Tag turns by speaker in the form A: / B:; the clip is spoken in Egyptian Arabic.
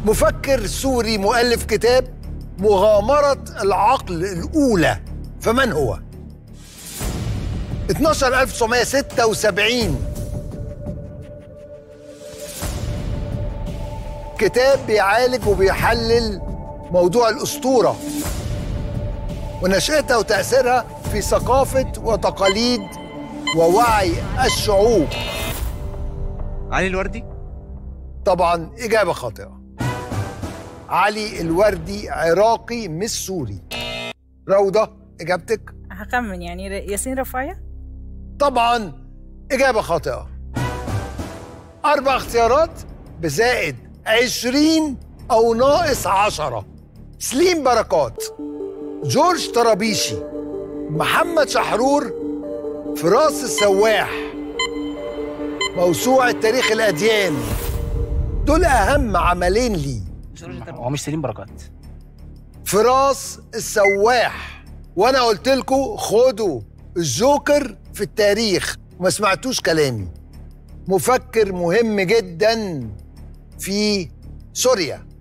A: مفكر سوري مؤلف كتاب مغامرة العقل الأولى فمن هو؟ 12976 كتاب بيعالج وبيحلل موضوع الأسطورة ونشأتها وتأثيرها في ثقافة وتقاليد ووعي الشعوب
B: علي الوردي
A: طبعا إجابة خاطئة علي الوردي عراقي مش سوري روضة إجابتك
C: هخمن يعني ر- ياسين رفاية
A: طبعا إجابة خاطئة أربع اختيارات بزائد عشرين أو ناقص عشرة سليم بركات جورج طرابيشي محمد شحرور فراس السواح موسوعة تاريخ الأديان دول أهم عملين لي
D: هو مش سليم بركات
A: فراس السواح وانا قلت لكم خدوا الجوكر في التاريخ وما سمعتوش كلامي مفكر مهم جدا في سوريا